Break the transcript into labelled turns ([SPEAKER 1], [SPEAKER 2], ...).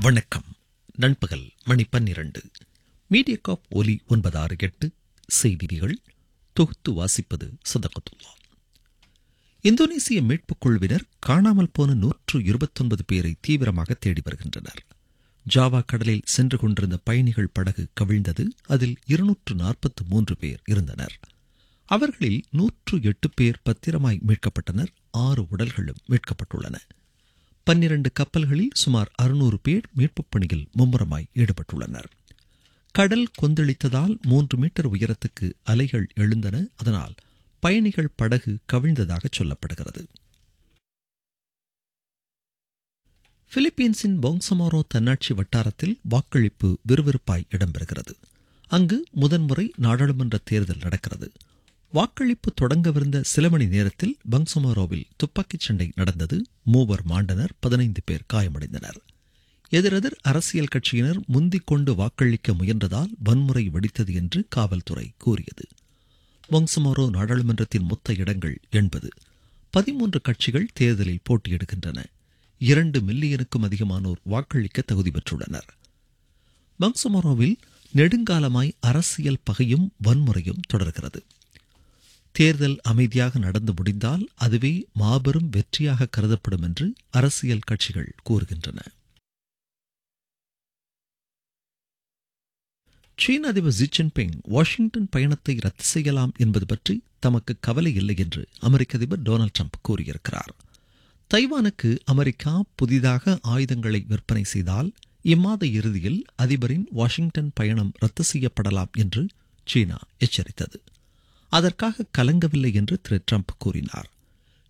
[SPEAKER 1] வணக்கம் நண்பகல் மணி பன்னிரண்டு மீடியகாப் ஒலி ஒன்பதாறு எட்டு செய்திகள் தொகுத்து வாசிப்பது சதகத்துல்லா இந்தோனேசிய மீட்புக் குழுவினர் காணாமல் போன நூற்று இருபத்தொன்பது பேரை தீவிரமாக தேடி வருகின்றனர் ஜாவா கடலில் சென்று கொண்டிருந்த பயணிகள் படகு கவிழ்ந்தது அதில் இருநூற்று நாற்பத்து மூன்று பேர் இருந்தனர் அவர்களில் நூற்று எட்டு பேர் பத்திரமாய் மீட்கப்பட்டனர் ஆறு உடல்களும் மீட்கப்பட்டுள்ளன பன்னிரண்டு கப்பல்களில் சுமார் அறுநூறு பேர் மீட்புப் பணியில் மும்முரமாய் ஈடுபட்டுள்ளனர் கடல் கொந்தளித்ததால் மூன்று மீட்டர் உயரத்துக்கு அலைகள் எழுந்தன அதனால் பயணிகள் படகு கவிழ்ந்ததாக சொல்லப்படுகிறது பிலிப்பீன்ஸின் பொங்சமாரோ தன்னாட்சி வட்டாரத்தில் வாக்களிப்பு விறுவிறுப்பாய் இடம்பெறுகிறது அங்கு முதன்முறை நாடாளுமன்ற தேர்தல் நடக்கிறது வாக்களிப்பு தொடங்கவிருந்த சில மணி நேரத்தில் பங்சமாரோவில் துப்பாக்கிச் சண்டை நடந்தது மூவர் மாண்டனர் பதினைந்து பேர் காயமடைந்தனர் எதிரெதிர் அரசியல் கட்சியினர் முந்திக் கொண்டு வாக்களிக்க முயன்றதால் வன்முறை வெடித்தது என்று காவல்துறை கூறியது பொங்சமாரோ நாடாளுமன்றத்தின் மொத்த இடங்கள் எண்பது பதிமூன்று கட்சிகள் தேர்தலில் போட்டியிடுகின்றன இரண்டு மில்லியனுக்கும் அதிகமானோர் வாக்களிக்க தகுதி பெற்றுள்ளனர் பங்சமாரோவில் நெடுங்காலமாய் அரசியல் பகையும் வன்முறையும் தொடர்கிறது தேர்தல் அமைதியாக நடந்து முடிந்தால் அதுவே மாபெரும் வெற்றியாக கருதப்படும் என்று அரசியல் கட்சிகள் கூறுகின்றன சீன அதிபர் ஜி ஜின்பிங் வாஷிங்டன் பயணத்தை ரத்து செய்யலாம் என்பது பற்றி தமக்கு கவலை இல்லை என்று அமெரிக்க அதிபர் டொனால்டு ட்ரம்ப் கூறியிருக்கிறார் தைவானுக்கு அமெரிக்கா புதிதாக ஆயுதங்களை விற்பனை செய்தால் இம்மாத இறுதியில் அதிபரின் வாஷிங்டன் பயணம் ரத்து செய்யப்படலாம் என்று சீனா எச்சரித்தது அதற்காக கலங்கவில்லை என்று திரு ட்ரம்ப் கூறினார்